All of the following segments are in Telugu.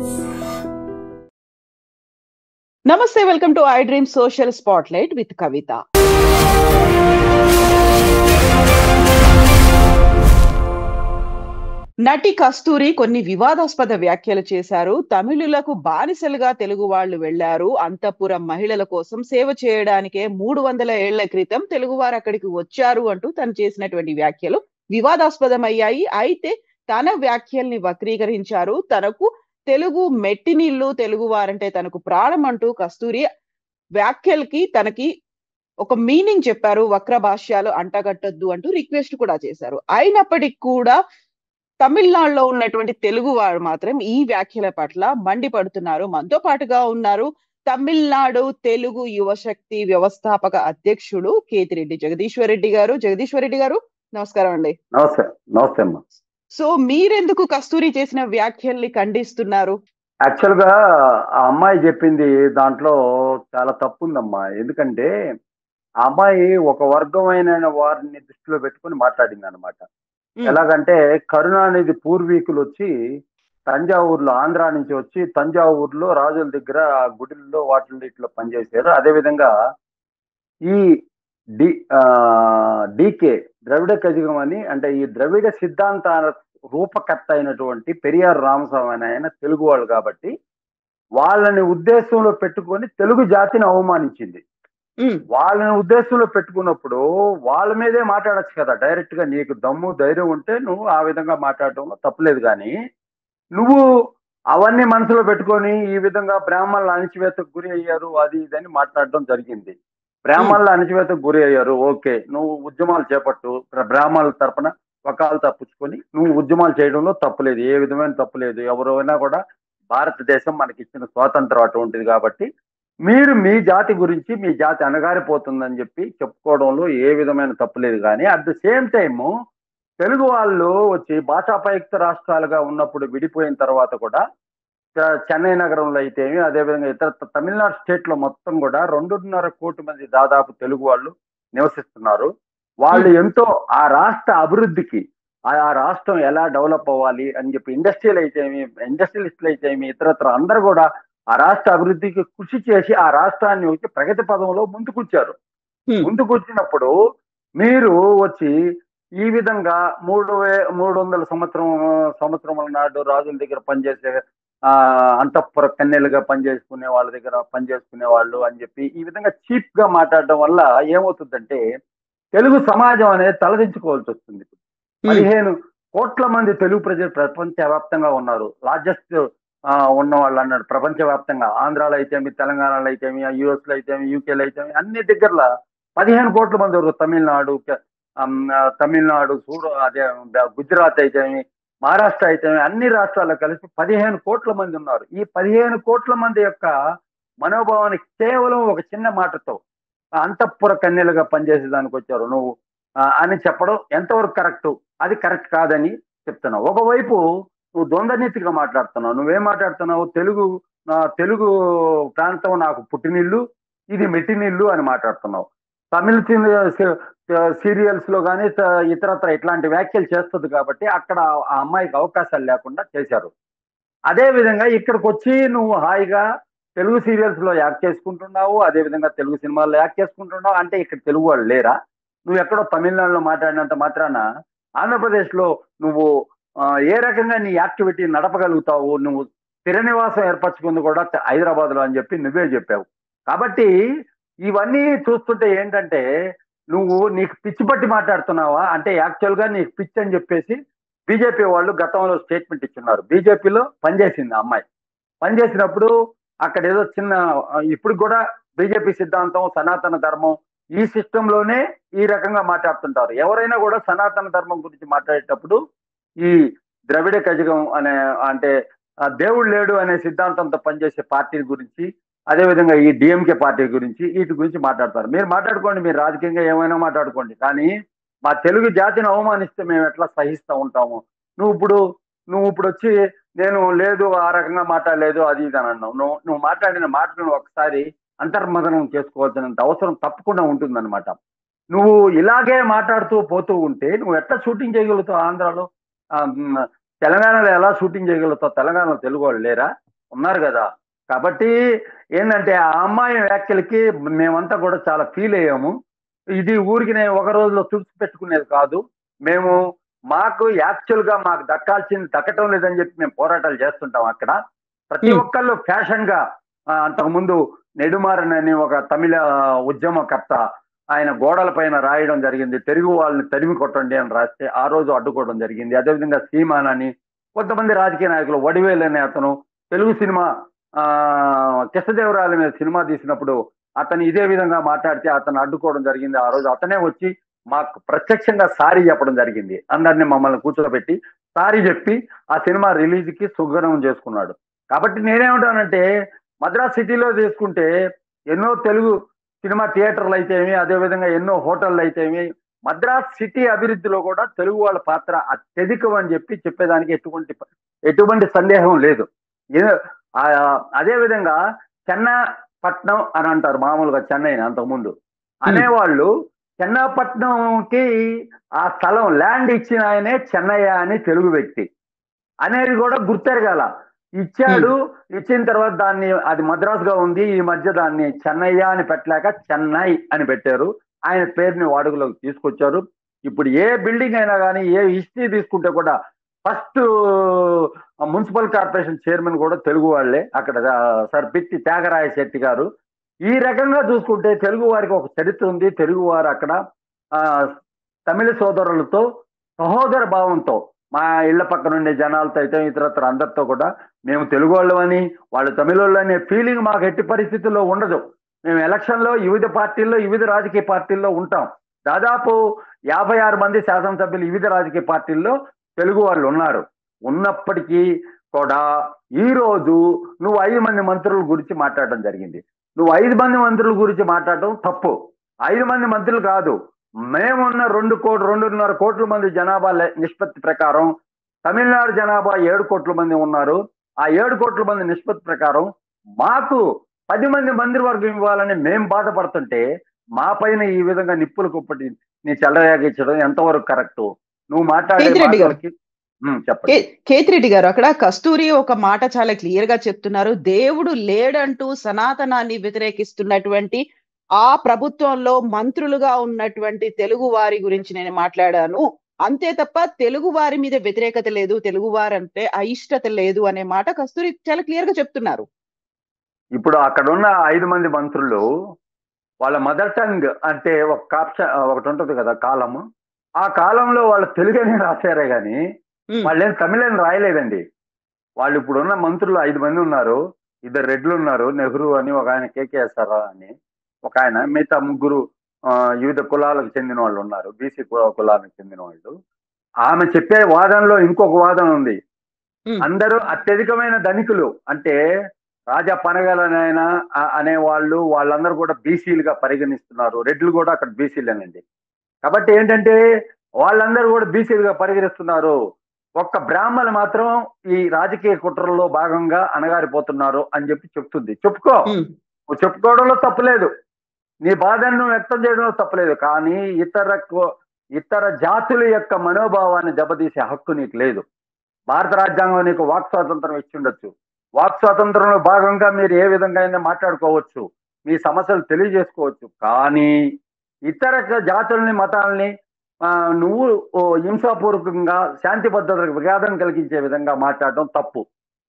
నమస్తే welcome to I dream social spotlight with Kavitha నటి కస్తూరి కొన్ని వివాదాస్పద వ్యాఖ్యలు చేశారు తమిళులకు బానిసలుగా తెలుగు వాళ్ళు వెళ్లారు అంతఃపురం మహిళల కోసం సేవ చేయడానికే మూడు వందల ఏళ్ల క్రితం తెలుగువారు అక్కడికి వచ్చారు అంటూ తను చేసినటువంటి వ్యాఖ్యలు వివాదాస్పదమయ్యాయి అయితే తన వ్యాఖ్యల్ని వక్రీకరించారు తనకు తెలుగు మెట్టినిల్లు తెలుగు వారంటే తనకు ప్రాణం అంటూ కస్తూరి వ్యాఖ్యలకి తనకి ఒక మీనింగ్ చెప్పారు వక్ర భాష్యాలు అంటగట్టొద్దు అంటూ రిక్వెస్ట్ కూడా చేశారు అయినప్పటికీ కూడా తమిళనాడులో ఉన్నటువంటి తెలుగు వారు మాత్రం ఈ వ్యాఖ్యల పట్ల మండిపడుతున్నారు మనతో పాటుగా ఉన్నారు తమిళనాడు తెలుగు యువశక్తి వ్యవస్థాపక అధ్యక్షుడు కేతిరెడ్డి జగదీశ్వర్ రెడ్డి గారు జగదీశ్వర్ రెడ్డి గారు నమస్కారం అండి నమస్తే నమస్తే అమ్మా సో మీరెందుకు కస్తూరి చేసిన వ్యాఖ్యల్ని ఖండిస్తున్నారు యాక్చువల్ గా ఆ అమ్మాయి చెప్పింది దాంట్లో చాలా తప్పు ఉందమ్మా ఎందుకంటే ఆ అమ్మాయి ఒక వర్గమైన వారిని దృష్టిలో పెట్టుకుని మాట్లాడింది అనమాట ఉమ్, ఎలాగంటే కరుణానిధి పూర్వీకులు వచ్చి తంజావూరులో ఆంధ్ర నుంచి వచ్చి తంజావూరులో రాజుల దగ్గర గుడిల్లో వాటిల్లో ఇట్లా పనిచేశారు అదేవిధంగా ఈ డి ఆ, డికే ద్రవిడ కజగం అని అంటే ఈ ద్రవిడ సిద్ధాంతాల రూపకర్త అయినటువంటి పెరియార్ రామస్వామి అనే ఆయన తెలుగు వాళ్ళు కాబట్టి వాళ్ళని ఉద్దేశంలో పెట్టుకొని తెలుగు జాతిని అవమానించింది ఉమ్, వాళ్ళని ఉద్దేశంలో పెట్టుకున్నప్పుడు వాళ్ళ మీదే మాట్లాడొచ్చు కదా డైరెక్ట్ గా నీకు దమ్ము ధైర్యం ఉంటే నువ్వు ఆ విధంగా మాట్లాడటంలో తప్పులేదు కానీ నువ్వు అవన్నీ మనసులో పెట్టుకొని ఈ విధంగా బ్రాహ్మణుల అణచివేతకు గురి అయ్యారు అది ఇది అని మాట్లాడడం జరిగింది బ్రాహ్మణుల అణచివేతకు గురి అయ్యారు ఓకే నువ్వు ఉద్యమాలు చేపట్టు బ్ర- బ్రాహ్మణుల తరపున వకాలు తప్పించుకొని నువ్వు ఉద్యమాలు చేయడంలో తప్పులేదు ఏ విధమైన తప్పులేదు ఎవరైనా కూడా భారతదేశం మనకి ఇచ్చిన స్వాతంత్రం అటువంటిది కాబట్టి మీరు మీ జాతి గురించి మీ జాతి అణగారిపోతుందని చెప్పి చెప్పుకోవడంలో ఏ విధమైన తప్పు లేదు కానీ at the same time Telugu వాళ్ళు వచ్చి భాషాపయుక్త రాష్ట్రాలుగా ఉన్నప్పుడు విడిపోయిన తర్వాత కూడా చ- చెన్నై నగరంలో అయితేమి అదేవిధంగా ఇతర త- తమిళనాడు స్టేట్ లో మొత్తం కూడా రెండున్నర కోటి మంది దాదాపు తెలుగు వాళ్ళు నివసిస్తున్నారు వాళ్ళు ఎంతో ఆ రాష్ట్ర అభివృద్ధికి ఆ ఆ రాష్ట్రం ఎలా డెవలప్ అవ్వాలి అని చెప్పి ఇండస్ట్రియల్ అయితేమి ఇండస్ట్రియలిస్టులు అయితేమి ఇతరత్ర అందరూ కూడా ఆ రాష్ట్ర అభివృద్ధికి కృషి చేసి ఆ రాష్ట్రాన్ని వచ్చి ప్రగతి పదంలో ముందుకొచ్చారు Hmm. ముందుకొచ్చినప్పుడు మీరు వచ్చి ఈ విధంగా మూడు వే మూడు వందల సంవత్సరం సంవత్సరముల నాడు రాజుల దగ్గర పనిచేసే ఆ అంతఃపుర కన్యలుగా పనిచేసుకునే వాళ్ళ దగ్గర పనిచేసుకునే వాళ్ళు అని చెప్పి ఈ విధంగా చీప్ గా మాట్లాడడం వల్ల ఏమవుతుందంటే తెలుగు సమాజం అనేది తలదించుకోవాల్సి వస్తుంది ఉమ్, పదిహేను కోట్ల మంది తెలుగు ప్రజలు ప్రపంచవ్యాప్తంగా ఉన్నారు లార్జెస్ట్ ఉన్న వాళ్ళు అన్నాడు ప్రపంచవ్యాప్తంగా ఆంధ్రాలో అయితేమి తెలంగాణలో అయితేమి యుఎస్ లో అయితేమి యూకేలో అయితేమి అన్ని దగ్గరలో పదిహేను కోట్ల మంది ఉన్నారు తమిళనాడు క- ఆమ్, ఆ, తమిళనాడు చూడు అదే బ- గుజరాత్ అయితేమి మహారాష్ట్ర అయితేమి అన్ని రాష్ట్రాల్లో కలిసి పదిహేను కోట్ల మంది ఉన్నారు ఈ పదిహేను కోట్ల మంది యొక్క మనోభావాన్ని కేవలం ఒక చిన్న మాటతో అంతఃపుర కన్యలుగా పనిచేసే దానికి వచ్చారు నువ్వు ఆ, అని చెప్పడం ఎంతవరకు కరెక్ట్ అది కరెక్ట్ కాదని చెప్తున్నావు ఒకవైపు నువ్వు ద్వంద్వనీతిగా మాట్లాడుతున్నావు నువ్వేం మాట్లాడుతున్నావు తెలుగు నా తెలుగు ప్రాంతం నాకు పుట్టినిల్లు ఇది మెట్టినిల్లు అని మాట్లాడుతున్నావు తమిళ సీరియల్స్ లో కానీ ఇతరత్ర ఇట్లాంటి వ్యాఖ్యలు చేస్తుంది కాబట్టి అక్కడ ఆ అమ్మాయికి అవకాశాలు లేకుండా చేశారు అదే విధంగా ఇక్కడికి వచ్చి నువ్వు హాయిగా తెలుగు సీరియల్స్ లో యాక్ట్ చేసుకుంటున్నావు అదే విధంగా తెలుగు సినిమాల్లో యాక్ట్ చేసుకుంటున్నావు అంటే ఇక్కడ తెలుగు వాళ్ళు లేరా నువ్వు ఎక్కడో తమిళనాడులో మాట్లాడినంత మాత్రాన ఆంధ్రప్రదేశ్ లో నువ్వు ఆ, ఏ రకంగా నీ యాక్టివిటీ నడపగలుగుతావు నువ్వు స్థిర నివాసం ఏర్పరచుకుంది కూడా హైదరాబాద్ లో అని చెప్పి నువ్వే చెప్పావు కాబట్టి ఇవన్నీ చూస్తుంటే ఏంటంటే నువ్వు నీకు పిచ్చి పట్టి మాట్లాడుతున్నావా అంటే యాక్చువల్ గా నీకు పిచ్చి అని చెప్పేసి బీజేపీ వాళ్ళు గతంలో స్టేట్మెంట్ ఇచ్చున్నారు బీజేపీలో పనిచేసింది ఆ అమ్మాయి పనిచేసినప్పుడు అక్కడ ఏదో చిన్న ఆ, ఇప్పుడు కూడా బీజేపీ సిద్ధాంతం సనాతన ధర్మం ఈ సిస్టమ్ లోనే ఈ రకంగా మాట్లాడుతుంటారు ఎవరైనా కూడా సనాతన ధర్మం గురించి మాట్లాడేటప్పుడు ఈ ద్రవిడ కజగం అనే అంటే ఆ, దేవుడు లేడు అనే సిద్ధాంతంతో పనిచేసే పార్టీ గురించి అదేవిధంగా ఈ డిఎంకే పార్టీ గురించి వీటి గురించి మాట్లాడతారు మీరు మాట్లాడుకోండి మీరు రాజకీయంగా ఏమైనా మాట్లాడుకోండి కానీ మా తెలుగు జాతిని అవమానిస్తే మేము ఎట్లా సహిస్తూ ఉంటాము నువ్వు ఇప్పుడు నువ్వు ఇప్పుడు వచ్చి నేను లేదు ఆ రకంగా మాట్లాడలేదు అది ఇది అని అన్నావు నువ్వు నువ్వు మాట్లాడిన మాటలను ఒకసారి అంతర్మదనం చేసుకోవాల్సినంత అవసరం తప్పకుండా ఉంటుందన్నమాట నువ్వు ఇలాగే మాట్లాడుతూ పోతూ ఉంటే నువ్వు ఎట్లా షూటింగ్ చేయగలుగుతావు ఆంధ్రాలో ఆ, మ్, తెలంగాణలో ఎలా షూటింగ్ చేయగలుగుతావు తెలంగాణలో తెలుగు వాళ్ళు లేరా ఉన్నారు కదా కాబట్టి ఏంటంటే ఆ అమ్మాయి వ్యాఖ్యలకి మేమంతా కూడా చాలా ఫీల్ అయ్యాము ఇది ఊరికి నేను ఒక రోజులో తుడిచిపెట్టుకునేది కాదు మేము మాకు యాక్చువల్ గా మాకు దక్కాల్సింది దక్కటం లేదని చెప్పి మేము పోరాటాలు చేస్తుంటాం అక్కడ ప్రతి Hmm. ఒక్కళ్ళు ఫ్యాషన్ గా ఆ, అంతకుముందు నెడుమారన్ అని ఒక తమిళ ఉద్యమకర్త ఆయన గోడల పైన రాయడం జరిగింది తెలుగు వాళ్ళని తరిమి కొట్టండి అని రాస్తే ఆ రోజు అడ్డుకోవడం జరిగింది అదేవిధంగా సీమాన్ అని కొంతమంది రాజకీయ నాయకులు వడివేలు అనే అతను తెలుగు సినిమా ఆ కృష్ణదేవరాయల మీద సినిమా తీసినప్పుడు అతను ఇదే విధంగా మాట్లాడితే అతను అడ్డుకోవడం జరిగింది ఆ రోజు అతనే వచ్చి మాకు ప్రత్యక్షంగా సారీ చెప్పడం జరిగింది అందరినీ మమ్మల్ని కూర్చోబెట్టి సారీ చెప్పి ఆ సినిమా రిలీజ్ కి సుగనం చేసుకున్నాడు కాబట్టి నేనేమంటానంటే మద్రాస్ సిటీలో తీసుకుంటే ఎన్నో తెలుగు సినిమా థియేటర్లు అయితేమి అదేవిధంగా ఎన్నో హోటళ్ళు అయితేమి మద్రాస్ సిటీ అభివృద్ధిలో కూడా తెలుగు వాళ్ళ పాత్ర అత్యధికం అని చెప్పి చెప్పేదానికి ఎటువంటి ఎటువంటి సందేహం లేదు ఏ- ఆ- అదే విధంగా చెన్నపట్నం అని అంటారు మామూలుగా చెన్నైని అంతకుముందు అనేవాళ్ళు చెన్నపట్నంకి ఆ స్థలం ల్యాండ్ ఇచ్చిన ఆయనే చెన్నయ్య అని తెలుగు వ్యక్తి అనేది కూడా గుర్తెరగాల ఇచ్చాడు ఇచ్చిన తర్వాత దాన్ని అది మద్రాసుగా ఉంది ఈ మధ్య దాన్ని చెన్నయ్య అని పెట్టలేక చెన్నై అని పెట్టారు ఆయన పేరుని వాడుకలోకి తీసుకొచ్చారు ఇప్పుడు ఏ బిల్డింగ్ అయినా కానీ ఏ హిస్టరీ తీసుకుంటే కూడా ఫస్ట్ మున్సిపల్ కార్పొరేషన్ చైర్మన్ కూడా తెలుగు వాళ్ళే అక్కడ ఆ, సర్ పిట్టి త్యాగరాయ శెట్టి గారు ఈ రకంగా చూసుకుంటే తెలుగు వారికి ఒక చరిత్ర ఉంది తెలుగు వారు అక్కడ ఆ, తమిళ సోదరులతో సహోదర భావంతో మా ఇళ్ల పక్కన ఉండే జనాలతో అయితే ఇతరత్ర అందరితో కూడా మేము తెలుగు వాళ్ళమని వాళ్ళు తమిళ వాళ్ళు అనే ఫీలింగ్ మాకు ఎట్టి పరిస్థితుల్లో ఉండదు మేము ఎలక్షన్లో వివిధ పార్టీల్లో వివిధ రాజకీయ పార్టీల్లో ఉంటాం దాదాపు యాభై ఆరు మంది శాసనసభ్యులు వివిధ రాజకీయ పార్టీల్లో తెలుగు వాళ్ళు ఉన్నారు ఉన్నప్పటికీ కూడా ఈ రోజు నువ్వు ఐదు మంది మంత్రుల గురించి మాట్లాడడం జరిగింది నువ్వు ఐదు మంది మంత్రుల గురించి మాట్లాడటం తప్పు ఐదు మంది మంత్రులు కాదు మేమున్న రెండు కోట్లు రెండున్నర కోట్ల మంది జనాభా లె- నిష్పత్తి ప్రకారం తమిళనాడు జనాభా ఏడు కోట్ల మంది ఉన్నారు ఆ ఏడు కోట్ల మంది నిష్పత్తి ప్రకారం మాకు పది మంది మంత్రివర్గం ఇవ్వాలని మేం బాధపడుతుంటే మా పైన ఈ విధంగా నిప్పులు కుప్పటి నీ చెల్లరేగించడం ఎంతవరకు కరెక్ట్ నువ్వు మాట్లాడే కేతిరెడ్డి గారు. మాటలకి ఉమ్, చెప్పండి కే- కేతిరెడ్డి గారు అక్కడ కస్తూరి ఒక మాట చాలా క్లియర్ గా చెప్తున్నారు దేవుడు లేడంటూ సనాతనాన్ని వ్యతిరేకిస్తున్నటువంటి ఆ ప్రభుత్వంలో మంత్రులుగా ఉన్నటువంటి తెలుగు వారి గురించి నేను మాట్లాడాను అంతే తప్ప తెలుగు వారి మీద వ్యతిరేకత లేదు తెలుగు వారంటే అయిష్టత లేదు అనే మాట కస్తూరి చాలా క్లియర్ గా చెప్తున్నారు ఇప్పుడు అక్కడ ఉన్న ఐదు మంది మంత్రులు వాళ్ళ మదర్ టంగ్ అంటే ఒక కాప్షన్ ఒకటి ఉంటుంది కదా కాలం ఆ కాలంలో వాళ్ళు తెలుగుని రాశారే గాని ఉమ్, వాళ్ళేం తమిళం రాయలేదండి వాళ్ళు ఇప్పుడు ఉన్న మంత్రులు ఐదు మంది ఉన్నారు ఇద్దరు రెడ్లు ఉన్నారు నెహ్రూ అని ఒక ఆయన కేకేఎస్ఆర్ అని ఒక ఆయన మిగతా ముగ్గురు ఆ, వివిధ కులాలకు చెందిన వాళ్ళు ఉన్నారు బీసీ కులాలకు చెందిన వాళ్ళు ఆమె చెప్పే వాదనలో ఇంకొక వాదన ఉంది ఉమ్, అందరూ అత్యధికమైన ధనికులు అంటే రాజా పనగలనైనా అనే వాళ్ళు వాళ్ళందరూ కూడా బీసీలుగా పరిగణిస్తున్నారు రెడ్లు కూడా అక్కడ బీసీలేనండి కాబట్టి ఏంటంటే వాళ్ళందరూ కూడా బీసీలుగా పరిగణిస్తున్నారు ఒక్క బ్రాహ్మణులు మాత్రం ఈ రాజకీయ కుట్రల్లో భాగంగా అణగారిపోతున్నారు అని చెప్పి చెప్తుంది చెప్పుకో ఉమ్, నువ్వు చెప్పుకోవడంలో తప్పులేదు నీ బాధను నువ్వు వ్యక్తం చేయడంలో తప్పులేదు కానీ ఇతర కు- ఇతర జాతుల యొక్క మనోభావాన్ని దెబ్బతీసే హక్కు నీకు లేదు భారత రాజ్యాంగం నీకు వాక్ స్వాతంత్రం ఇచ్చి ఉండొచ్చు వాక్ స్వాతంత్రంలో భాగంగా మీరు ఏ విధంగా అయినా మాట్లాడుకోవచ్చు మీ సమస్యలు తెలియజేసుకోవచ్చు కానీ ఇతర క- జాతుల్ని మతాలని ఆ, నువ్వు ఓ హింసాపూర్వకంగా శాంతి భద్రతలకు విఘాతం కలిగించే విధంగా మాట్లాడడం తప్పు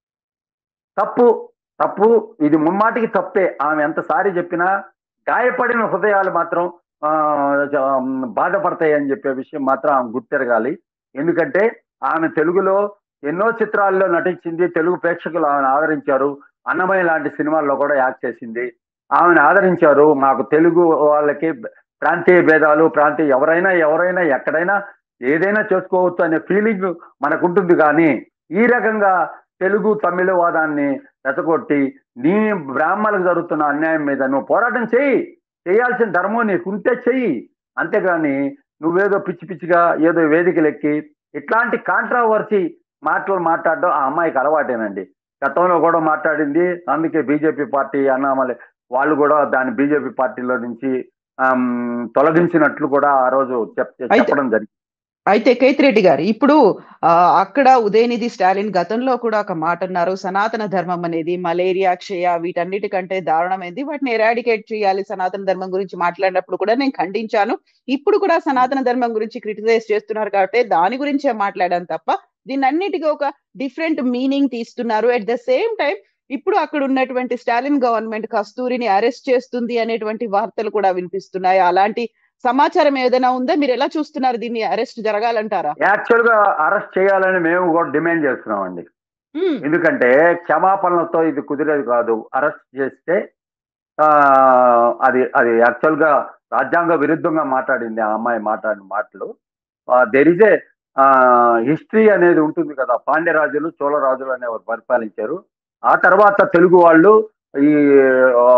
తప్పు తప్పు ఇది ముమ్మాటికి తప్పే ఆమె ఎంత సారి చెప్పినా గాయపడిన హృదయాలు మాత్రం ఆ, జ- బాధపడతాయి అని చెప్పే విషయం మాత్రం ఆమె గుర్తెరగాలి ఎందుకంటే ఆమె తెలుగులో ఎన్నో చిత్రాల్లో నటించింది తెలుగు ప్రేక్షకులు ఆమెను ఆదరించారు అన్నమయ్య లాంటి సినిమాల్లో కూడా యాక్ట్ చేసింది ఆమెను ఆదరించారు మాకు తెలుగు వాళ్ళకి ప్రాంతీయ భేదాలు ప్రాంతీయ ఎవరైనా ఎవరైనా ఎక్కడైనా ఏదైనా చేసుకోవచ్చు అనే ఫీలింగ్ మనకుంటుంది కానీ ఈ రకంగా తెలుగు తమిళ వాదాన్ని రెచ్చగొట్టి నీ బ్రాహ్మణులకు జరుగుతున్న అన్యాయం మీద నువ్వు పోరాటం చెయ్యి చేయాల్సిన ధర్మం నీకుంటే చెయ్యి అంతేగాని నువ్వేదో పిచ్చి పిచ్చిగా ఏదో వేదికలు ఎక్కి ఇట్లాంటి కాంట్రావర్సీ మాటలు మాట్లాడడం ఆ అమ్మాయికి అలవాటేనండి గతంలో కూడా మాట్లాడింది అందుకే బీజేపీ పార్టీ అన్నామలే వాళ్ళు కూడా దాని బీజేపీ పార్టీలో నుంచి ఆమ్, తొలగించినట్లు కూడా ఆ రోజు చెప్ అయితే- చెప్పడం జరిగింది అయితే కేతిరెడ్డి గారు ఇప్పుడు ఆ, అక్కడ ఉదయనిధి స్టాలిన్ గతంలో కూడా ఒక మాట అన్నారు సనాతన ధర్మం అనేది మలేరియా క్షయ వీటన్నిటికంటే దారుణమైంది వాటిని ఎరాడికేట్ చేయాలి సనాతన ధర్మం గురించి మాట్లాడినప్పుడు కూడా నేను ఖండించాను ఇప్పుడు కూడా సనాతన ధర్మం గురించి క్రిటిసైజ్ చేస్తున్నారు కాబట్టి దాని గురించే మాట్లాడాను తప్ప దీన్ని అన్నిటికీ ఒక డిఫరెంట్ మీనింగ్ తీస్తున్నారు అట్ ద సేమ్ టైం ఇప్పుడు అక్కడ ఉన్నటువంటి స్టాలిన్ గవర్నమెంట్ కస్తూరిని అరెస్ట్ చేస్తుంది అనేటువంటి వార్తలు కూడా వినిపిస్తున్నాయి అలాంటి సమాచారం ఏదైనా ఉందా మీరు ఎలా చూస్తున్నారు దీన్ని అరెస్ట్ జరగాలంటారా యాక్చువల్ గా అరెస్ట్ చేయాలని మేము కూడా డిమాండ్ చేస్తున్నామండి ఉమ్, ఎందుకంటే క్షమాపణలతో ఇది కుదిరేది కాదు అరెస్ట్ చేస్తే ఆ, అది అది యాక్చువల్ గా రాజ్యాంగ విరుద్ధంగా మాట్లాడింది ఆ అమ్మాయి మాట్లాడిన మాటలు దెర్ ఇస్ ఏ హిస్టరీ అనేది ఉంటుంది కదా పాండ్యరాజులు చోళరాజులు అనేవారు పరిపాలించారు ఆ తర్వాత తెలుగు వాళ్ళు ఈ ఆ,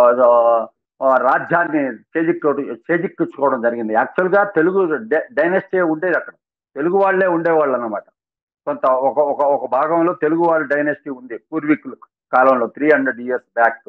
ఆ, రాజ్యాన్ని చేజిక్కు చేజిక్కించుకోవడం జరిగింది యాక్చువల్ గా తెలుగు డైనెస్టీ ఉండేది అక్కడ తెలుగు వాళ్ళే ఉండేవాళ్ళు అన్నమాట కొంత ఒక ఒక ఒక భాగంలో తెలుగు వాళ్ళ డైనెస్టీ ఉంది పూర్వీకుల కాలంలో త్రీ హండ్రెడ్ ఇయర్స్ బ్యాక్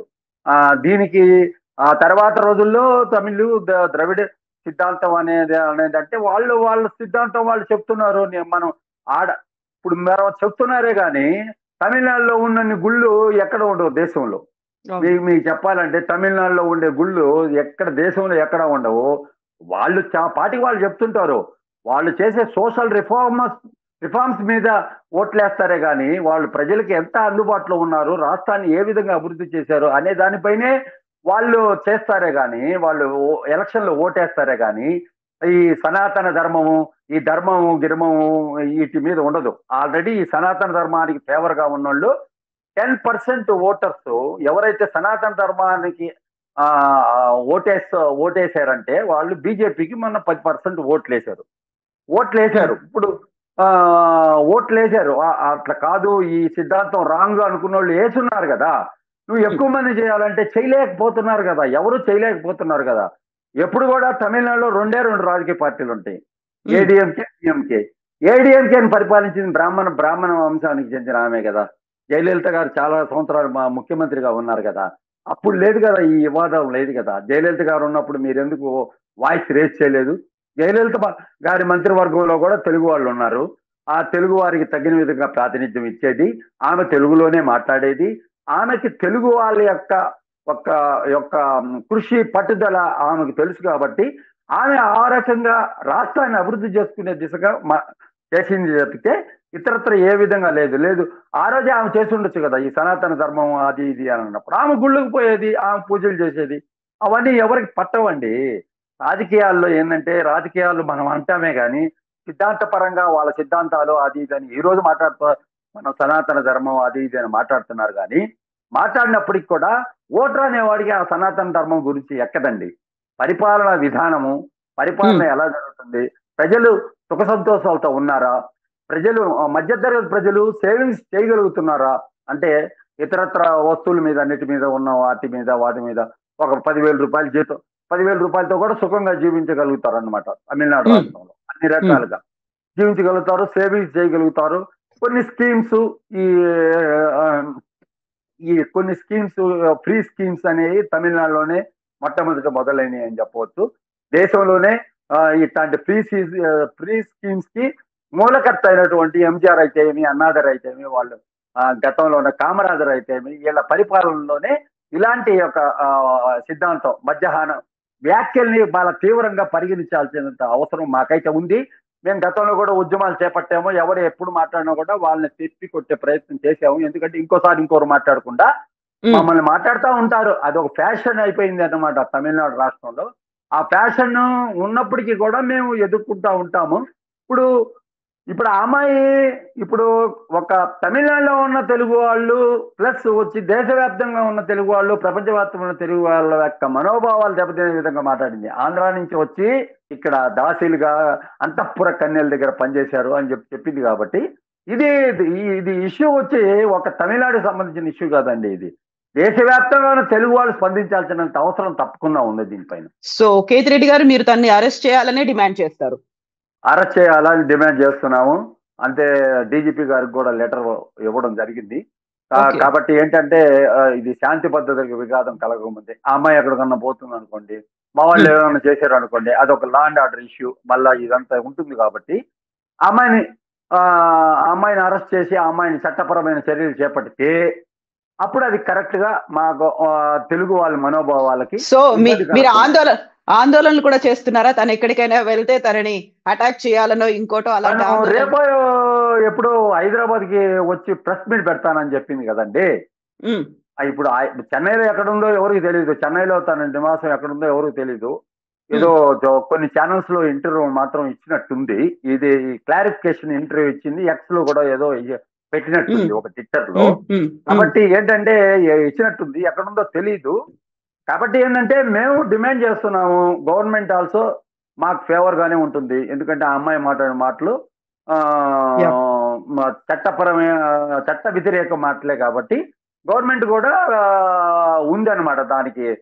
దీనికి ఆ తర్వాత రోజుల్లో తమిళ్ ద- ద్రవిడ సిద్ధాంతం అనేది అనేది అంటే వాళ్ళు వాళ్ళ సిద్ధాంతం వాళ్ళు చెప్తున్నారు నే- మనం ఆడ ఇప్పుడు మనం చెప్తున్నారే కానీ తమిళనాడులో ఉన్నన్ని గుళ్ళు ఎక్కడ ఉండవు దేశంలో అవును. మీకు మీకు చెప్పాలంటే తమిళనాడులో ఉండే గుళ్ళు ఎక్కడ దేశంలో ఎక్కడ ఉండవు వాళ్ళు చా- పాటికి వాళ్ళు చెప్తుంటారు వాళ్ళు చేసే సోషల్ రిఫార్మర్స్ రిఫార్మ్స్ మీద ఓట్లేస్తారే కానీ వాళ్ళు ప్రజలకి ఎంత అందుబాటులో ఉన్నారు రాష్ట్రాన్ని ఏ విధంగా అభివృద్ధి చేశారు అనే దానిపైనే వాళ్ళు చేస్తారే కానీ వాళ్ళు ఓ- ఎలక్షన్లో ఓటేస్తారే కానీ ఈ సనాతన ధర్మము ఈ ధర్మము గిర్మము వీటి మీద ఉండదు ఆల్రెడీ ఈ సనాతన ధర్మానికి ఫేవర్ గా ఉన్నోళ్ళు టెన్ పర్సెంట్ ఓటర్స్ ఎవరైతే సనాతన ధర్మానికి ఆ, ఆ, ఓటేస్ ఓటేశారంటే వాళ్ళు బీజేపీకి మొన్న పది పర్సెంట్ ఓట్లు వేశారు ఓట్లు వేశారు ఇప్పుడు ఆ, ఓట్లు వేశారు ఆ, అట్లా కాదు ఈ సిద్ధాంతం రాంగ్ అనుకున్న వాళ్ళు వేసున్నారు కదా నువ్వు ఎక్కువ మంది చేయాలంటే చేయలేకపోతున్నారు కదా ఎవరు చేయలేకపోతున్నారు కదా ఎప్పుడు కూడా తమిళనాడులో రెండే రెండు రాజకీయ పార్టీలు ఉంటాయి ఉమ్, ఏడిఎంకే డిఎంకే ఏడిఎంకేని పరిపాలించింది బ్రాహ్మణ బ్రాహ్మణ వంశానికి చెందిన ఆమె కదా జయలలిత గారు చాలా సంవత్సరాలు మా ముఖ్యమంత్రిగా ఉన్నారు కదా అప్పుడు లేదు కదా ఈ వివాదం లేదు కదా జయలలిత గారు ఉన్నప్పుడు మీరు ఎందుకు వాయిస్ రేస్ చేయలేదు జయలలిత బ- గారి మంత్రివర్గంలో కూడా తెలుగు వాళ్ళు ఉన్నారు ఆ తెలుగు వారికి తగిన విధంగా ప్రాతినిధ్యం ఇచ్చేది ఆమె తెలుగులోనే మాట్లాడేది ఆమెకి తెలుగు వాళ్ళ యొక్క ఒక యొక్క కృషి పట్టుదల ఆమెకు తెలుసు కాబట్టి ఆమె ఆ రకంగా రాష్ట్రాన్ని అభివృద్ధి చేసుకునే దిశగా మా- చేసింది తప్పితే ఇతరత్ర ఏ విధంగా లేదు లేదు ఆ రోజే ఆమె చేసి ఉండొచ్చు కదా ఈ సనాతన ధర్మం అది ఇది అని అన్నప్పుడు ఆమె గుళ్ళకు పోయేది ఆమె పూజలు చేసేది అవన్నీ ఎవరికి పట్టవండి రాజకీయాల్లో ఏంటంటే రాజకీయాలు మనం అంటామే కానీ సిద్ధాంతపరంగా వాళ్ళ సిద్ధాంతాలు అది ఇది అని ఈ రోజు మాట్లాడుతూ మనం సనాతన ధర్మం అది ఇది అని మాట్లాడుతున్నారు కానీ మాట్లాడినప్పటికి కూడా ఓటర్ అనేవాడికి ఆ సనాతన ధర్మం గురించి ఎక్కదండి పరిపాలన విధానము పరిపాలన ఎలా జరుగుతుంది ప్రజలు సుఖ సంతోషాలతో ఉన్నారా ప్రజలు ఆ, మధ్యతరగతి ప్రజలు సేవింగ్స్ చేయగలుగుతున్నారా అంటే ఇతరత్ర వస్తువుల మీద అన్నిటి మీద ఉన్న వాటి మీద వాటి మీద ఒక పదివేల రూపాయల జీతం పదివేల రూపాయలతో కూడా సుఖంగా జీవించగలుగుతారు అనమాట తమిళనాడు Hmm. రాష్ట్రంలో అన్ని రకాలుగా జీవించగలుగుతారు సేవింగ్స్ చేయగలుగుతారు కొన్ని స్కీమ్స్ ఈ ఆ, ఈ కొన్ని స్కీమ్స్ ఫ్రీ స్కీమ్స్ అనేవి తమిళనాడులోనే మొట్టమొదట మొదలైనవి అని చెప్పవచ్చు దేశంలోనే ఆ, ఇట్లాంటి ఫ్రీ ఫ్రీ స్కీమ్స్ కి మూలకర్త అయినటువంటి ఎంజిఆర్ అయితేమి అన్నాదర్ అయితేమి వాళ్ళు ఆ, గతంలో ఉన్న కామరాజర్ అయితేమి వీళ్ళ పరిపాలనలోనే ఇలాంటి ఒక ఆ, సిద్ధాంతం మధ్యాహ్నం వ్యాఖ్యల్ని చాలా తీవ్రంగా పరిగణించాల్సినంత అవసరం మాకైతే ఉంది మేము గతంలో కూడా ఉద్యమాలు చేపట్టాము ఎవరు ఎప్పుడు మాట్లాడినా కూడా వాళ్ళని తిప్పి కొట్టే ప్రయత్నం చేసాము ఎందుకంటే ఇంకోసారి ఇంకోరు మాట్లాడకుండా ఉమ్, మమ్మల్ని మాట్లాడుతూ ఉంటారు అది ఒక ఫ్యాషన్ అయిపోయింది అన్నమాట తమిళనాడు రాష్ట్రంలో ఆ ఫ్యాషన్ ఉన్నప్పటికీ కూడా మేము ఎదుర్కొంటా ఉంటాము ఇప్పుడు ఇప్పుడు ఆ అమ్మాయి ఇప్పుడు ఒక తమిళనాడులో ఉన్న తెలుగు వాళ్ళు ప్లస్ వచ్చి దేశవ్యాప్తంగా ఉన్న తెలుగు వాళ్ళు ప్రపంచవ్యాప్తంగా ఉన్న తెలుగు వాళ్ళ యొక్క మనోభావాలు దెబ్బతినే విధంగా మాట్లాడింది ఆంధ్ర నుంచి వచ్చి ఇక్కడ దాసీలుగా అంతఃపుర కన్యల దగ్గర పనిచేశారు అని చెప్పి చెప్పింది కాబట్టి ఇది ఇది- ఇది ఇష్యూ వచ్చి ఒక తమిళనాడుకి సంబంధించిన ఇష్యూ కాదండి ఇది దేశవ్యాప్తంగా ఉన్న తెలుగు వాళ్ళు స్పందించాల్సినంత అవసరం తప్పకుండా ఉంది దీనిపైన సో కేతిరెడ్డి గారు మీరు తన్ని అరెస్ట్ చేయాలనే డిమాండ్ చేస్తారు అరెస్ట్ చేయాలని డిమాండ్ చేస్తున్నాము అంతే డీజీపీ గారికి కూడా లెటర్ ఇవ్వడం జరిగింది కా- Okay. కాబట్టి ఏంటంటే ఆ, ఇది శాంతి పద్ధతులకు విఘాతం కలగకముందే ఆ అమ్మాయి ఎక్కడికన్నా పోతుంది అనుకోండి మా వాళ్ళు Hmm. ఏమైనా చేశారు అనుకోండి అదొక లా అండ్ ఆర్డర్ ఇష్యూ మళ్ళా ఇదంతా ఉంటుంది కాబట్టి ఆ అమ్మాయిని ఆ ఆ అమ్మాయిని అరెస్ట్ చేసి ఆ అమ్మాయిని చట్టపరమైన చర్యలు చేపడితే అప్పుడు అది కరెక్ట్ గా మా గో- ఆ, తెలుగు వాళ్ళ మనోభావాలకి సో మీ ఇబ్బంది మీరు కలుగుతుంది. ఆందోళన ఆందోళనలు కూడా చేస్తున్నారా తను ఎక్కడికైనా వెళ్తే తనని అటాక్ చేయాలనో ఇంకోటో అలాంటి తను ఆందోళన రేపో ఎప్పుడు హైదరాబాద్ కి వచ్చి ప్రెస్ మీట్ పెడతానని చెప్పింది కదండి ఉమ్, ఆ ఇప్పుడు ఆ- చెన్నైలో ఎక్కడుందో ఎవరికి తెలియదు చెన్నైలో తన నివాసం ఎక్కడుందో ఎవరికి తెలియదు ఏదో జో- కొన్ని ఛానల్స్ లో ఇంటర్వ్యూ మాత్రం ఇచ్చినట్టుంది ఇది క్లారిఫికేషన్ ఇంటర్వ్యూ ఇచ్చింది ఎక్స్ లో కూడా ఏదో ఇ- పెట్టినట్టుంది ఒక ట్విట్టర్ లో ఉమ్, ఉమ్, ఉమ్. కాబట్టి ఏంటంటే ఏ- ఇచ్చినట్టుంది ఎక్కడుందో తెలియదు కాబట్టి ఏంటంటే మేము డిమాండ్ చేస్తున్నాము గవర్నమెంట్ ఆల్సో మాకు ఫేవర్ గానే ఉంటుంది ఎందుకంటే ఆ అమ్మాయి మాట్లాడిన మాటలు ఆ, Yeah. మా చట్టపరమైన చట్ట వ్యతిరేక మాటలే కాబట్టి గవర్నమెంట్ కూడా ఆ, ఉందన్నమాట దానికి